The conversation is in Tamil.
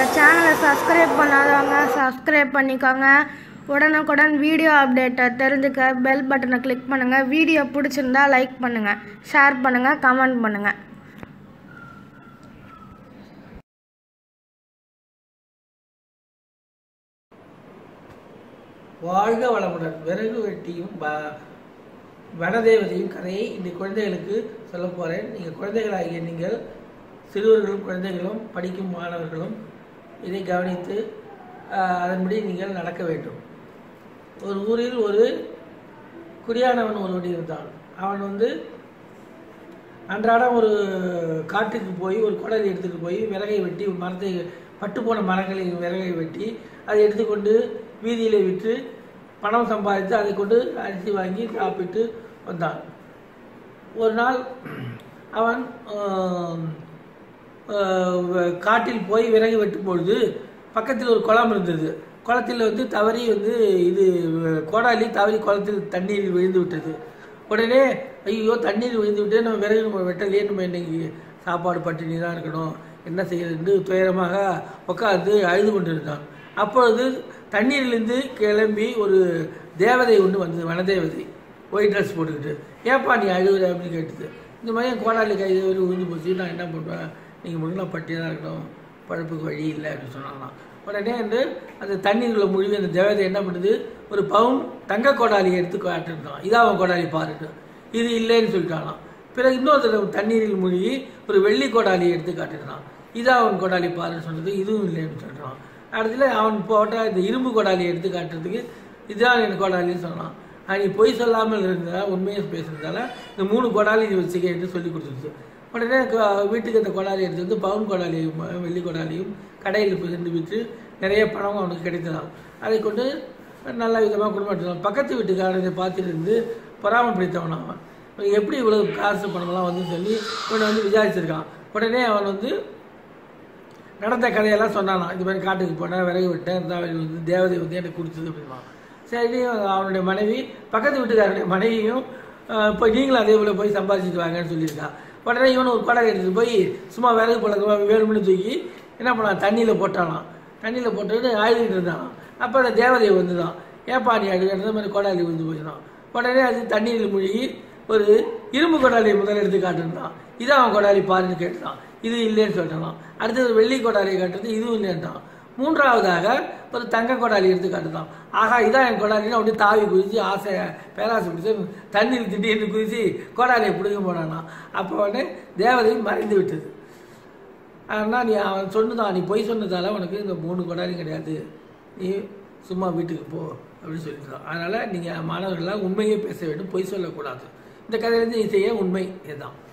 சேனலை சப்ஸ்கிரைப் பண்ணாதவங்க சப்ஸ்கிரைப் பண்ணிக்கோங்க உடனுக்குடன் வீடியோ அப்டேட்டை தெரிஞ்சுக்க பெல் பட்டனை கிளிக் பண்ணுங்கள் வீடியோ பிடிச்சிருந்தா லைக் பண்ணுங்கள் ஷேர் பண்ணுங்கள் கமெண்ட் பண்ணுங்கள் வாழ்க வளமுடன் விறகு வெட்டியும் வ- வனதேவதையும் கதையை இந்த குழந்தைகளுக்கு சொல்ல போகிறேன் நீங்கள் குழந்தைகளாகிய நீங்கள் சிறுவர்களும் குழந்தைகளும் படிக்கும் மாணவர்களும் இதை கவனித்து ஆஹ், அதன்படி நீங்கள் நடக்க வேண்டும் ஒரு ஊரில் ஒரு குடியானவன் ஒருவன் இருந்தான் அவன் வந்து அன்றாடம் ஒரு காட்டுக்கு போய் ஒரு குடலை எடுத்துகிட்டு போய் விறகை வெட்டி ஒரு மரத்தை பட்டு போன மரங்களில் விறகை வெட்டி அதை எடுத்துக்கொண்டு வீதியில் விற்று பணம் சம்பாதித்து அதை கொண்டு அரிசி வாங்கி சாப்பிட்டு வந்தான் ஒரு நாள் அவன் ஆம், ஆஹ், காட்டில் போய் விறகு வெட்டும் பொழுது பக்கத்தில் ஒரு குளம் இருந்தது குளத்தில் வந்து தவறி வந்து இது கோடாலி தவறி குளத்தில் தண்ணீரில் விழுந்து விட்டது உடனே ஐயோ தண்ணீர் விழுந்து விட்டு நம்ம விறகு நம்ம வெட்டலையே நம்ம இன்னைக்கு சாப்பாடு பட்டினி தான் இருக்கணும் என்ன செய்யறது துயரமாக உட்காந்து அழுது கொண்டிருந்தான் அப்பொழுது தண்ணீரிலிருந்து கிளம்பி ஒரு தேவதை ஒன்று வந்தது வனதேவதை ஒயிட் ட்ரெஸ் போட்டுக்கிட்டு ஏப்பா நீ அழுகுற அப்படின்னு கேட்டது இந்த மாதிரி என் கோடாலி கை ஒரு விழுந்து போச்சு நான் என்ன பண்ணுவேன் நீங்கள் மட்டும் நான் பட்டியாக தான் இருக்கணும் பழப்புக்கு வழி இல்லை அப்படின்னு சொன்னாங்களாம் உடனே வந்து அந்த தண்ணீருக்குள்ள மூழ்கி அந்த தேவதை என்ன பண்ணுது ஒரு பவுன் தங்க கோடாலியை எடுத்து காட்டிருந்தான் இதான் அவன் கோடாலி பாருட்டு இது இல்லைன்னு சொல்லிட்டானாம் பிறகு இன்னொருத்தர் தண்ணீரில் மூழ்கி ஒரு வெள்ளி கோடாலியை எடுத்து காட்டிருந்தான் இதான் அவன் கோடாலி பாருன்னு சொன்னது இதுவும் இல்லைன்னு சொல்கிறான் அடுத்துல அவன் போட்ட இந்த இரும்பு கோடாலியை எடுத்து காட்டுறதுக்கு இதுதான் என் கோடாலின்னு சொன்னான் ஆனா, நீ பொய் சொல்லாமல் இருந்தா உண்மையை பேசுறதால இந்த மூணு கோடாலி நீ வச்சுக்க என்று சொல்லி கொடுத்துருச்சு உடனே க- வீட்டுக்கு அந்த கோடாலி எடுத்து வந்து பவுன் கோடாலியும் அஹ், வெள்ளி கோடாலியும் கடையில் போய் சென்று விற்று நிறைய பணம் அவனுக்கு கிடைத்ததாம் அதை கொண்டு நல்ல விதமாக குடும்பம் நடத்தினான். பக்கத்து வீட்டுக்காரனை பார்த்துட்டு இருந்து பொறாமை பிடித்தவன் அவன் இவன் எப்படி இவ்வளவு காசு பணம்லாம் வந்து சொல்லி இவனை வந்து விசாரிச்சிருக்கான் உடனே அவன் வந்து நடந்த கதையெல்லாம் சொன்னானாம் இது மாதிரி காட்டுக்கு போனேன் விறகு விட்டேன் இருந்தால் வந்து தேவதை வந்து எனக்கு கொடுத்தது அப்படின்னா சரி அவனுடைய மனைவி பக்கத்து வீட்டுக்காரனுடைய மனைவியும் அஹ், போய் நீங்களும் அதே போல் போய் சம்பாதிச்சிட்டு வாங்கன்னு சொல்லியிருக்கான் உடனே இவன் ஒரு படகு எடுத்துட்டு போய் சும்மா விறகு பழக்கம் வேணும்னு தூக்கி என்ன பண்ணான் தண்ணியில் போட்டானாம் தண்ணியில் போட்டுட்டு அழுதுகிட்டு இருந்தானாம் அப்போ அந்த தேவதை வந்துதான் ஏப்பா நீ அழுகிறது மாதிரி கோடாலி வந்து போயிடான் உடனே அது தண்ணீரில் மூழ்கி ஒரு இரும்பு கொடாலியை முதல் எடுத்து காட்டிருந்தான் இதான் அவன் கொடாலி பாருன்னு கேட்டுதான் இது இல்லைன்னு சொல்லிட்டான் அடுத்தது ஒரு வெள்ளி கொடாலியை காட்டுறது இதுவும் இல்லைன்ட்டான் மூன்றாவதாக ஒரு தங்க கொடாலி எடுத்து காட்டுதான் ஆகா இதான் என் கொடாலின்னு அப்படியே தாவி குதிச்சு ஆசை பேராசை பிடிச்சி தண்ணீர் திடீர்னு குதிச்சு கொடாலியை பிடுங்க போனானா அப்போ உடனே தேவதை மறைந்து விட்டது ஆனால் நீ அவன் சொன்னதான் நீ பொய் சொன்னதால உனக்கு இந்த மூணு கொடாலியும் கிடையாது நீ சும்மா வீட்டுக்கு போ அப்படின்னு சொல்லிட்டான் அதனால் நீங்கள் மாணவர்களாக உண்மையே பேச வேண்டும் பொய் சொல்லக்கூடாது இந்த கதையிலேருந்து நீ செய்ய உண்மை இதுதான்